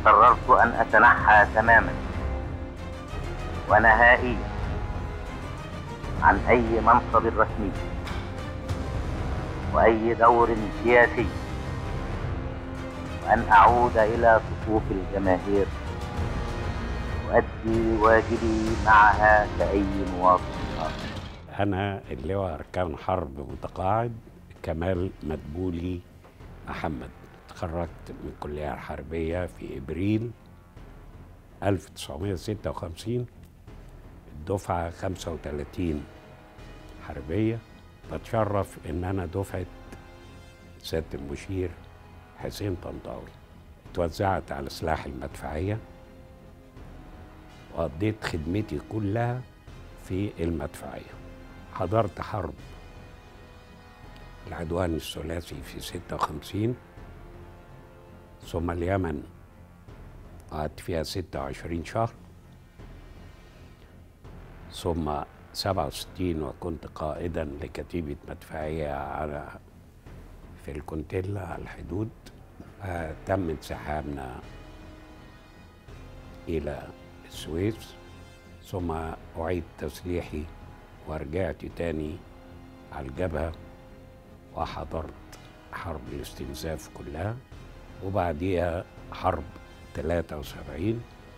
قررت أن أتنحى تماما ونهائيا عن أي منصب رسمي وأي دور سياسي وأن أعود إلى صفوف الجماهير وأدي واجبي معها كأي مواطن آخر أنا اللواء أركان حرب متقاعد كمال مدبولي محمد تخرجت من الكلية الحربية في إبريل 1956 الدفعة 35 حربية بتشرف إن أنا دفعة سيادة المشير حسين طنطاوي اتوزعت على سلاح المدفعية وقضيت خدمتي كلها في المدفعية حضرت حرب العدوان الثلاثي في 56 ثم اليمن قعدت فيها 26 شهر ثم 67 وكنت قائدا لكتيبة مدفعية على في الكونتيلا على الحدود آه، تم انسحابنا إلى السويس ثم أعيد تسليحي ورجعت تاني على الجبهة وحضرت حرب الاستنزاف كلها وبعديها حرب 73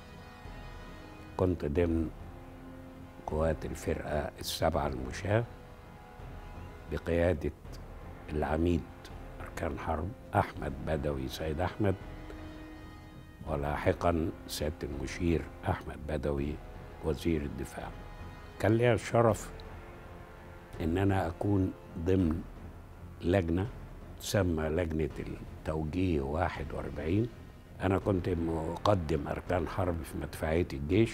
كنت ضمن قوات الفرقة السبعة المشاة بقيادة العميد أركان حرب أحمد بدوي سيد أحمد ولاحقا سيادة المشير أحمد بدوي وزير الدفاع كان لي الشرف إن أنا أكون ضمن لجنة تسمى لجنة التوجيه 41 أنا كنت مقدم أركان حرب في مدفعية الجيش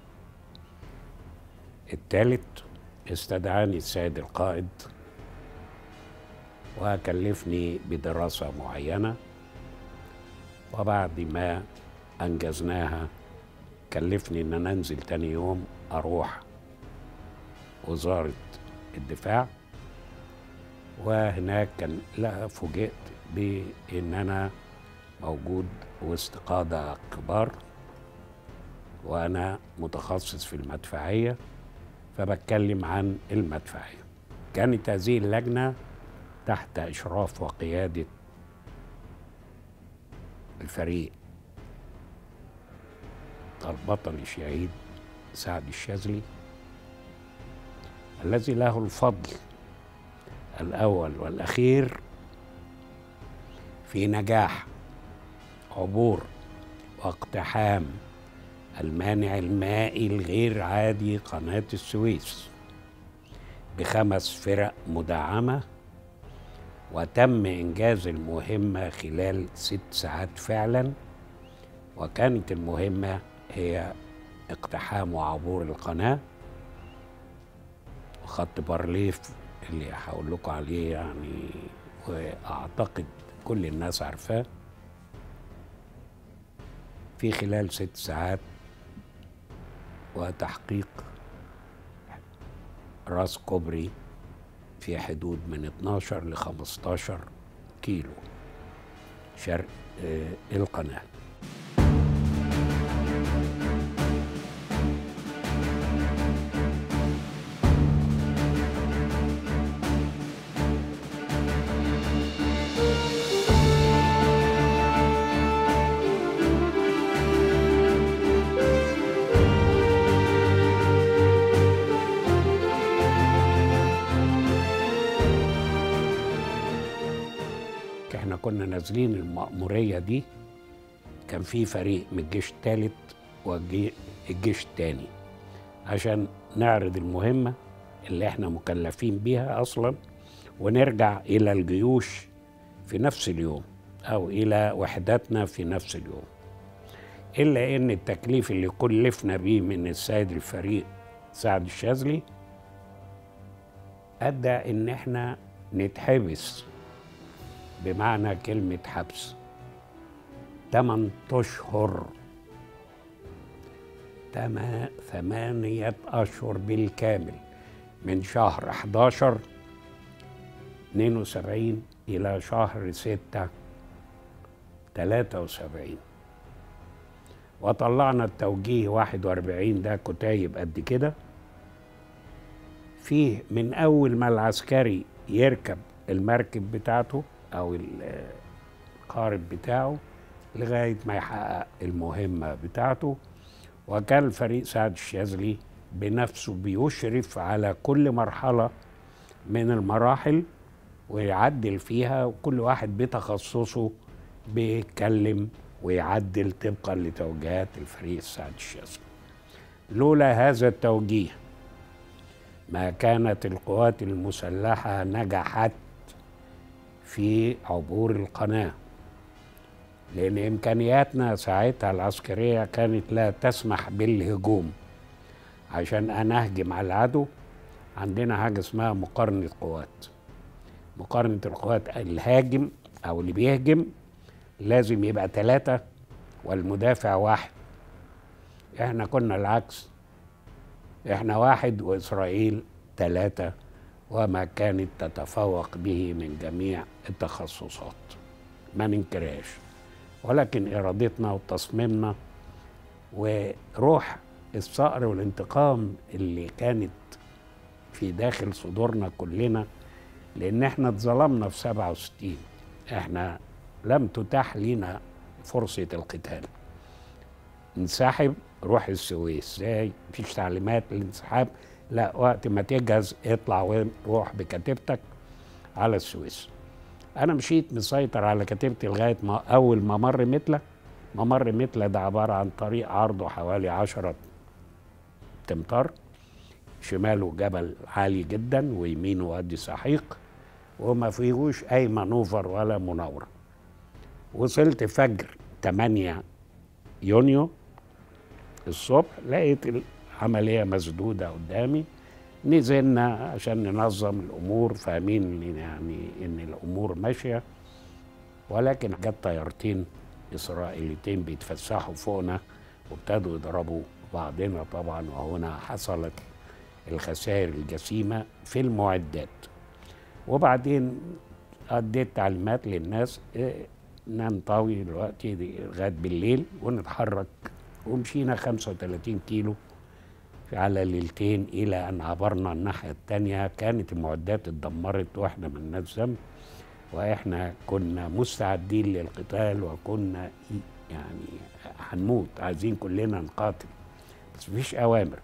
الثالث استدعاني السيد القائد وكلفني بدراسة معينة وبعد ما أنجزناها كلفني إن أنا أنزل تاني يوم أروح وزارة الدفاع وهناك كان لا فوجئت بإن أنا موجود وسط قادة كبار وأنا متخصص في المدفعية فبتكلم عن المدفعية كانت هذه اللجنة تحت إشراف وقيادة الفريق البطل الشهيد سعد الشاذلي الذي له الفضل الأول والأخير في نجاح عبور واقتحام المانع المائي الغير عادي قناة السويس بخمس فرق مدعمة وتم إنجاز المهمة خلال ست ساعات فعلا وكانت المهمة هي اقتحام وعبور القناة وخط بارليف اللي هقول لكم عليه يعني واعتقد كل الناس عارفاه في خلال ست ساعات وتحقيق راس كوبري في حدود من 12 ل 15 كيلو شرق آه، القناه احنا كنا نازلين المأمورية دي كان في فريق من الجيش الثالث والجيش الثاني عشان نعرض المهمة اللي احنا مكلفين بيها أصلا ونرجع إلى الجيوش في نفس اليوم أو إلى وحداتنا في نفس اليوم إلا إن التكليف اللي كلفنا بيه من السيد الفريق سعد الشاذلي أدى إن إحنا نتحبس بمعنى كلمة حبس تمن أشهر تما ثمانية أشهر بالكامل من شهر 11 72 إلى شهر 6 73 وطلعنا التوجيه 41 ده كتايب قد كده فيه من اول ما العسكري يركب المركب بتاعته او القارب بتاعه لغايه ما يحقق المهمه بتاعته وكان الفريق سعد الشاذلي بنفسه بيشرف على كل مرحله من المراحل ويعدل فيها وكل واحد بتخصصه بيتكلم ويعدل طبقا لتوجيهات الفريق السعد الشاذلي لولا هذا التوجيه ما كانت القوات المسلحة نجحت في عبور القناة لأن إمكانياتنا ساعتها العسكرية كانت لا تسمح بالهجوم عشان أنا أهجم على العدو عندنا حاجة اسمها مقارنة قوات مقارنة القوات الهاجم أو اللي بيهجم لازم يبقى ثلاثة والمدافع واحد احنا كنا العكس احنا واحد واسرائيل ثلاثة وما كانت تتفوق به من جميع التخصصات ما ننكرهاش ولكن ارادتنا وتصميمنا وروح الصقر والانتقام اللي كانت في داخل صدورنا كلنا لان احنا اتظلمنا في 67 احنا لم تتاح لنا فرصة القتال انسحب روح السويس ازاي مفيش تعليمات للانسحاب لا وقت ما تجهز اطلع وروح بكتيبتك على السويس انا مشيت مسيطر على كتيبتي لغايه ما اول ممر متله ممر متله ده عباره عن طريق عرضه حوالي عشرة تمتار شماله جبل عالي جدا ويمينه وادي سحيق وما فيهوش اي مانوفر ولا مناوره وصلت فجر 8 يونيو الصبح لقيت العمليه مسدوده قدامي نزلنا عشان ننظم الامور فاهمين يعني ان الامور ماشيه ولكن جت طيارتين اسرائيليتين بيتفسحوا فوقنا وابتدوا يضربوا بعضنا طبعا وهنا حصلت الخسائر الجسيمه في المعدات وبعدين اديت تعليمات للناس إيه ننطوي دلوقتي لغايه بالليل ونتحرك ومشينا 35 كيلو على ليلتين الى ان عبرنا الناحيه الثانيه كانت المعدات اتدمرت واحنا مالناش ذنب واحنا كنا مستعدين للقتال وكنا يعني هنموت عايزين كلنا نقاتل بس مفيش اوامر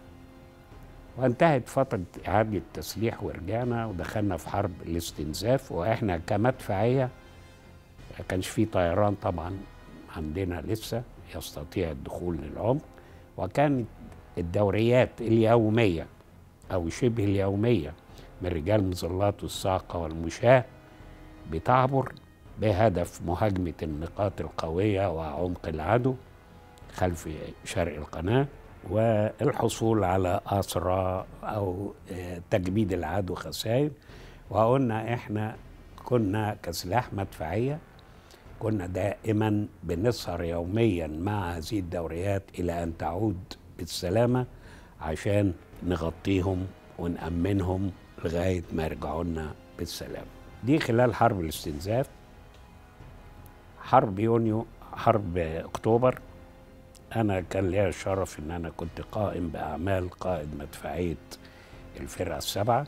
وانتهت فترة إعادة التسليح ورجعنا ودخلنا في حرب الاستنزاف وإحنا كمدفعية ما كانش في طيران طبعا عندنا لسه يستطيع الدخول للعمق وكانت الدوريات اليومية أو شبه اليومية من رجال مظلات والصاقة والمشاة بتعبر بهدف مهاجمة النقاط القوية وعمق العدو خلف شرق القناة والحصول على أسرى أو تجميد العدو خسائر وقلنا إحنا كنا كسلاح مدفعية كنا دائما بنسهر يوميا مع هذه الدوريات إلى أن تعود بالسلامة عشان نغطيهم ونأمنهم لغاية ما يرجعوا لنا بالسلامة دي خلال حرب الاستنزاف حرب يونيو حرب أكتوبر أنا كان لي الشرف إن أنا كنت قائم بأعمال قائد مدفعية الفرقة السبعة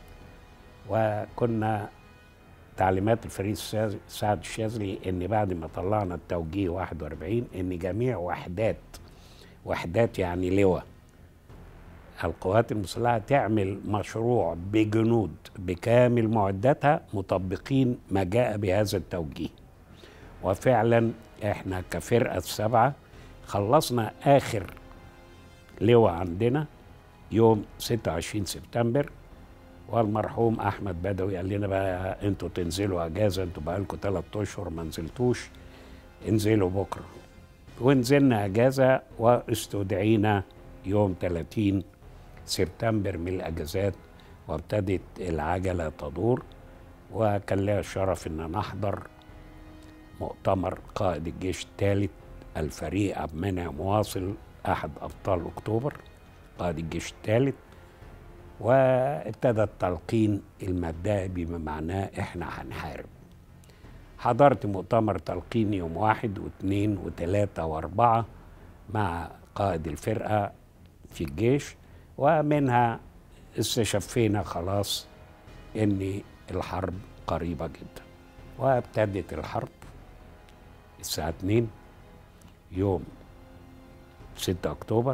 وكنا تعليمات الفريق سعد الشاذلي ان بعد ما طلعنا التوجيه 41 ان جميع وحدات وحدات يعني لواء القوات المسلحه تعمل مشروع بجنود بكامل معداتها مطبقين ما جاء بهذا التوجيه وفعلا احنا كفرقه السبعه خلصنا اخر لواء عندنا يوم 26 سبتمبر والمرحوم احمد بدوي قال لنا بقى انتوا تنزلوا اجازه انتوا بقى لكم ثلاث اشهر ما نزلتوش انزلوا بكره ونزلنا اجازه واستدعينا يوم 30 سبتمبر من الاجازات وابتدت العجله تدور وكان لي الشرف ان نحضر مؤتمر قائد الجيش الثالث الفريق عبد المنعم واصل احد ابطال اكتوبر قائد الجيش الثالث وابتدى التلقين المبدئي بما معناه احنا هنحارب حضرت مؤتمر تلقين يوم واحد واثنين وثلاثة واربعة مع قائد الفرقة في الجيش ومنها استشفينا خلاص ان الحرب قريبة جدا وابتدت الحرب الساعة 2 يوم 6 أكتوبر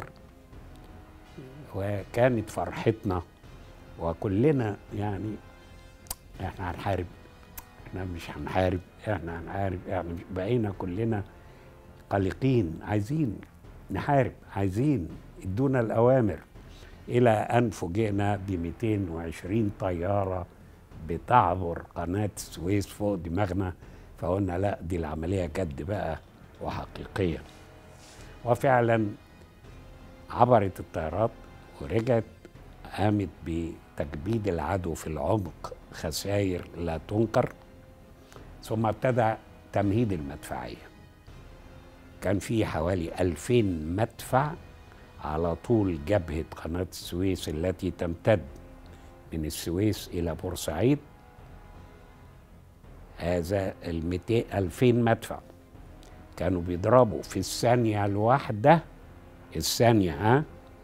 وكانت فرحتنا وكلنا يعني احنا هنحارب احنا مش هنحارب احنا هنحارب احنا مش بقينا كلنا قلقين عايزين نحارب عايزين ادونا الأوامر إلى أن فوجئنا ب 220 طيارة بتعبر قناة السويس فوق دماغنا فقلنا لا دي العملية جد بقى وحقيقية وفعلا عبرت الطيارات ورجعت قامت بتكبيد العدو في العمق خسائر لا تنكر ثم ابتدى تمهيد المدفعية كان في حوالي ألفين مدفع على طول جبهة قناة السويس التي تمتد من السويس إلى بورسعيد هذا المئتين ألفين مدفع كانوا بيضربوا في الثانية الواحدة الثانية ها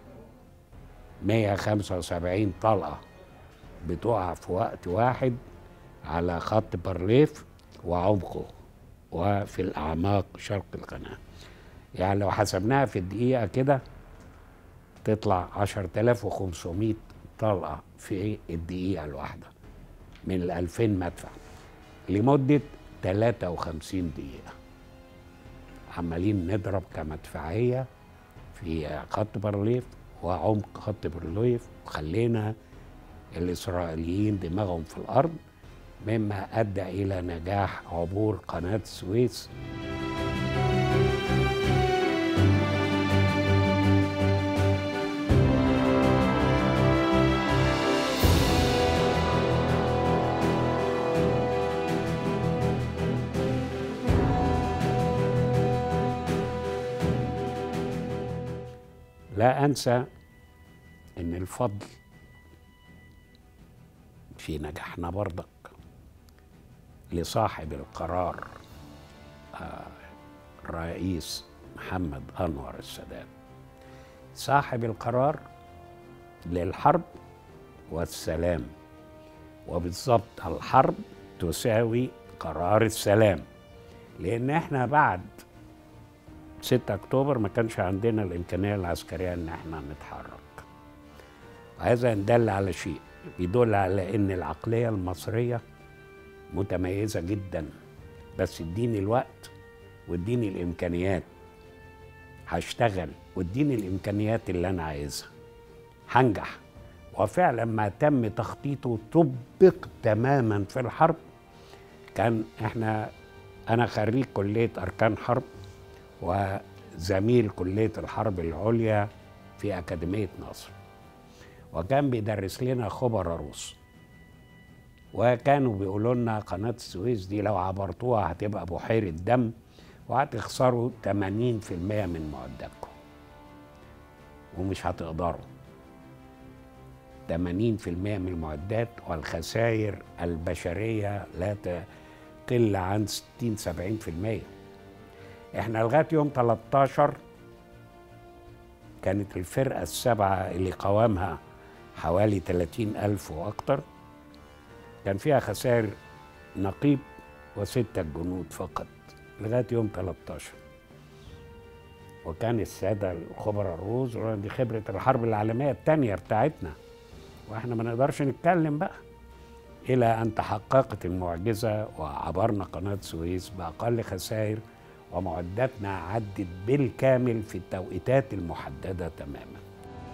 175 طلقة بتقع في وقت واحد على خط بارليف وعمقه وفي الأعماق شرق القناة يعني لو حسبناها في الدقيقة كده تطلع 10500 طلقة في الدقيقة الواحدة من ال 2000 مدفع لمدة 53 دقيقة عمالين نضرب كمدفعية في خط بارليف وعمق خط بارليف وخلينا الإسرائيليين دماغهم في الأرض مما أدى إلى نجاح عبور قناة السويس لا أنسى إن الفضل في نجاحنا برضك لصاحب القرار آه، الرئيس محمد أنور السادات صاحب القرار للحرب والسلام وبالضبط الحرب تساوي قرار السلام لأن احنا بعد 6 اكتوبر ما كانش عندنا الامكانيه العسكريه ان احنا نتحرك وهذا يدل على شيء يدل على ان العقليه المصريه متميزه جدا بس اديني الوقت واديني الامكانيات هشتغل واديني الامكانيات اللي انا عايزها هنجح وفعلا ما تم تخطيطه طبق تماما في الحرب كان احنا انا خريج كليه اركان حرب وزميل كلية الحرب العليا في أكاديمية نصر وكان بيدرس لنا خبراء روس وكانوا بيقولوا لنا قناة السويس دي لو عبرتوها هتبقى بحيرة دم وهتخسروا 80% من معداتكم ومش هتقدروا 80% من المعدات والخسائر البشرية لا تقل عن 60 70% احنا لغايه يوم 13 كانت الفرقه السبعه اللي قوامها حوالي 30 ألف وأكتر كان فيها خسائر نقيب وستة جنود فقط لغاية يوم 13 وكان السادة الخبراء الروس دي خبرة الحرب العالمية الثانية بتاعتنا واحنا ما نقدرش نتكلم بقى إلى أن تحققت المعجزة وعبرنا قناة سويس بأقل خسائر ومعداتنا عدت بالكامل في التوقيتات المحددة تماما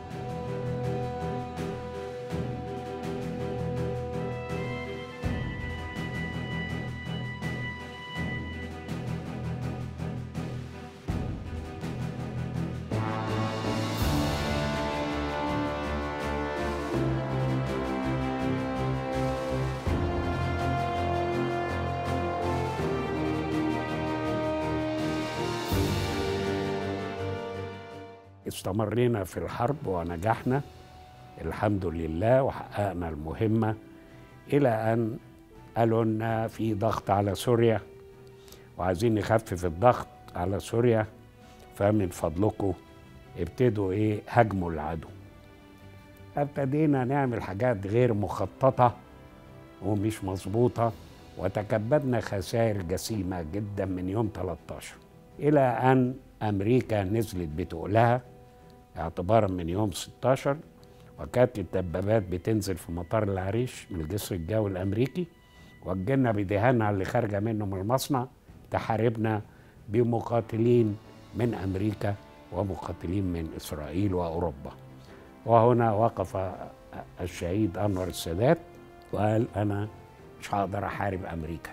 استمرينا في الحرب ونجحنا الحمد لله وحققنا المهمة إلى أن قالوا لنا في ضغط على سوريا وعايزين نخفف الضغط على سوريا فمن فضلكم ابتدوا ايه هاجموا العدو ابتدينا نعمل حاجات غير مخططه ومش مظبوطه وتكبدنا خسائر جسيمه جدا من يوم 13 الى ان امريكا نزلت بتقلها اعتبارا من يوم 16 وكانت الدبابات بتنزل في مطار العريش من الجسر الجوي الامريكي وجينا بدهانها اللي خارجه منه من المصنع تحاربنا بمقاتلين من امريكا ومقاتلين من اسرائيل واوروبا وهنا وقف الشهيد انور السادات وقال انا مش هقدر احارب امريكا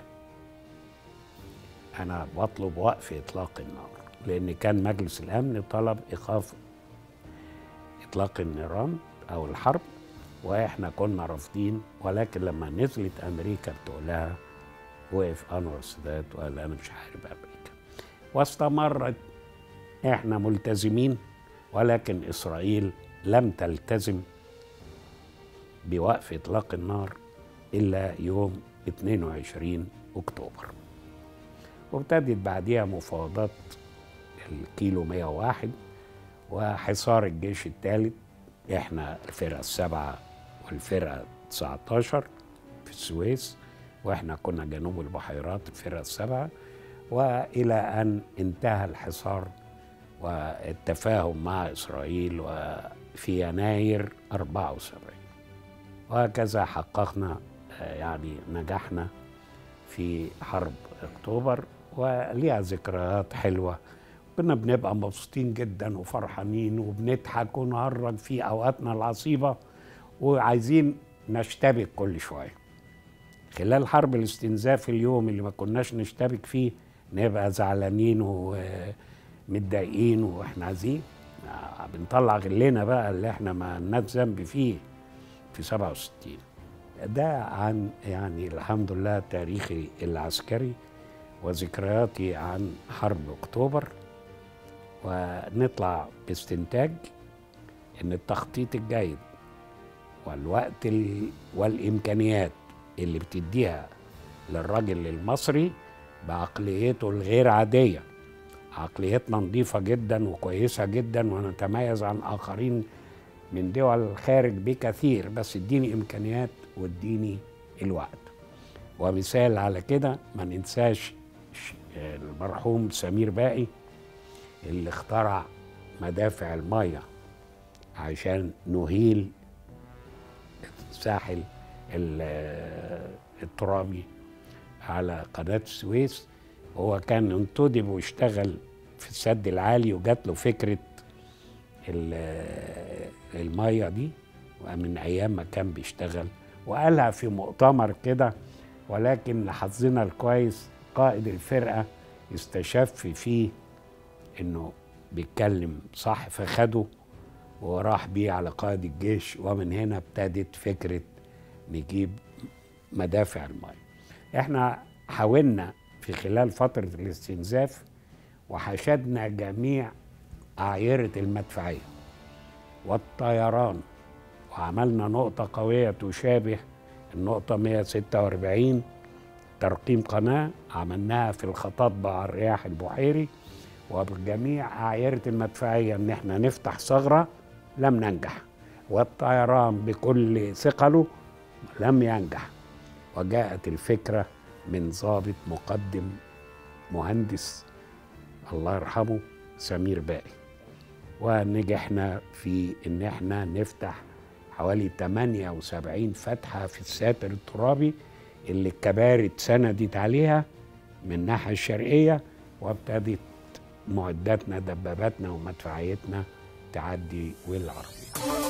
انا بطلب وقف اطلاق النار لان كان مجلس الامن طلب ايقاف اطلاق النيران او الحرب واحنا كنا رافضين ولكن لما نزلت امريكا بتقولها وقف انور السادات وقال انا مش هحارب امريكا واستمرت احنا ملتزمين ولكن اسرائيل لم تلتزم بوقف اطلاق النار الا يوم 22 اكتوبر وابتدت بعديها مفاوضات الكيلو 101 وحصار الجيش الثالث احنا الفرقه السبعه والفرقه 19 في السويس واحنا كنا جنوب البحيرات الفرقه السبعه والى ان انتهى الحصار والتفاهم مع اسرائيل وفي يناير 74 وهكذا حققنا يعني نجحنا في حرب اكتوبر وليها ذكريات حلوه كنا بنبقى مبسوطين جدا وفرحانين وبنضحك ونهرج في اوقاتنا العصيبه وعايزين نشتبك كل شويه خلال حرب الاستنزاف اليوم اللي ما كناش نشتبك فيه نبقى زعلانين ومتضايقين واحنا عايزين بنطلع غلنا بقى اللي احنا ما لناش ذنب فيه في 67 ده عن يعني الحمد لله تاريخي العسكري وذكرياتي عن حرب اكتوبر ونطلع باستنتاج ان التخطيط الجيد والوقت ال... والامكانيات اللي بتديها للراجل المصري بعقليته الغير عاديه عقليتنا نظيفه جدا وكويسه جدا ونتميز عن اخرين من دول الخارج بكثير بس اديني امكانيات واديني الوقت ومثال على كده ما ننساش المرحوم سمير باقي اللي اخترع مدافع المية عشان نهيل الساحل الترابي على قناة السويس هو كان انتدب واشتغل في السد العالي وجات له فكرة المية دي ومن أيام ما كان بيشتغل وقالها في مؤتمر كده ولكن لحظنا الكويس قائد الفرقة استشف فيه انه بيتكلم صح فخده وراح بيه على قائد الجيش ومن هنا ابتدت فكرة نجيب مدافع المية احنا حاولنا في خلال فترة الاستنزاف وحشدنا جميع أعيرة المدفعية والطيران وعملنا نقطة قوية تشابه النقطة 146 ترقيم قناة عملناها في الخطاطبة على الرياح البحيري وبجميع أعيرة المدفعية إن إحنا نفتح ثغرة لم ننجح والطيران بكل ثقله لم ينجح وجاءت الفكرة من ضابط مقدم مهندس الله يرحمه سمير باقي ونجحنا في ان احنا نفتح حوالي 78 فتحة في الساتر الترابي اللي الكباري اتسندت عليها من الناحية الشرقية وابتدت معداتنا دباباتنا ومدفعيتنا تعدي والعربية